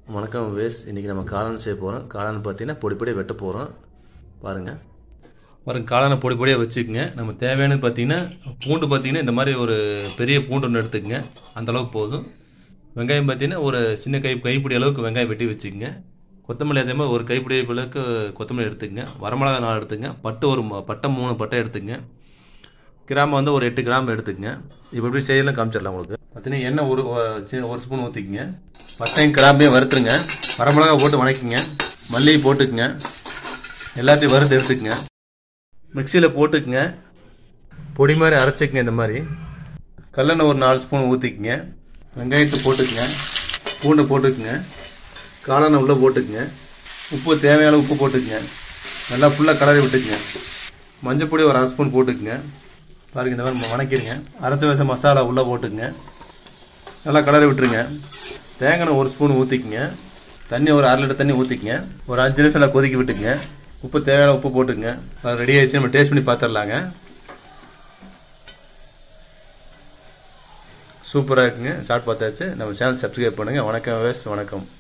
வணக்கம் வேஸ் இன்றைக்கி நம்ம காளான் செய்ய போகிறோம் காளான் பார்த்தீங்கன்னா பொடி பொடியாக வெட்ட போகிறோம் பாருங்கள் பாருங்க காளானை பொடி பொடியாக வச்சுக்கோங்க நம்ம தேவையானது பார்த்தீங்கன்னா பூண்டு பார்த்தீங்கன்னா இந்த மாதிரி ஒரு பெரிய பூண்டு ஒன்று எடுத்துக்கங்க அந்த அளவுக்கு போதும் வெங்காயம் பார்த்தீங்கன்னா ஒரு சின்ன கை கைப்பிடி அளவுக்கு வெங்காயம் வெட்டி வச்சுக்கோங்க கொத்தமல்லி அதே மாதிரி ஒரு கைப்பிடி அளவுக்கு கொத்தமல்லி எடுத்துக்கங்க வரமிளகா நாலு எடுத்துங்க பட்டு ஒரு ம- பட்டை மூணு பட்டை எடுத்துங்க கிராம் வந்து ஒரு எட்டு கிராம் எடுத்துக்கங்க இப்போ எப்படி செய்யலாம் காமிச்சிடலாம் உங்களுக்கு பார்த்தீங்கன்னா எண்ணெய் ஒரு ஒ- சி- ஒரு ஸ்பூன் ஊற்றிக்கங்க பட்டையும் கிராம்பையும் வறுத்துருங்க வரமிளகா போட்டு வணக்கிங்க மல்லிகை போட்டுக்குங்க எல்லாத்தையும் வறுத்து எடுத்துக்கங்க மிக்சியில் போட்டுக்குங்க பொடி மாதிரி அரைச்சிக்கங்க இந்த மாதிரி கல்லெண்ணெய் ஒரு நாலு ஸ்பூன் ஊற்றிக்குங்க வெங்காயத்தை போட்டுக்குங்க பூண்டை போட்டுக்குங்க காளானை உள்ளே போட்டுக்குங்க உப்பு தேவையான உப்பு போட்டுக்குங்க நல்லா ஃபுல்லாக கலரி விட்டுக்குங்க மஞ்சள் பொடி ஒரு அரை ஸ்பூன் போட்டுக்குங்க பாருங்க இந்த மாதிரி வணக்கிடுங்க அரைச்ச வச்ச மசாலா உள்ளே போட்டுக்குங்க நல்லா கலரி விட்டுருங்க தேங்காய் எண்ணெய் ஒரு ஸ்பூன் ஊற்றிக்குங்க தண்ணி ஒரு அரை லிட்டர் தண்ணி ஊற்றிக்குங்க ஒரு அஞ்சு நிமிஷம் நல்லா கொதிக்க விட்டுக்குங்க உப்பு தேவையான உப்பு போட்டுக்குங்க அது ரெடி ஆயிடுச்சு நம்ம டேஸ்ட் பண்ணி பார்த்துடலாங்க சூப்பராக இருக்குங்க சாப்பிட்டு பார்த்தாச்சு நம்ம சேனல் சப்ஸ்கிரைப் பண்ணுங்கள் வணக்கம் வேஸ் வணக்கம்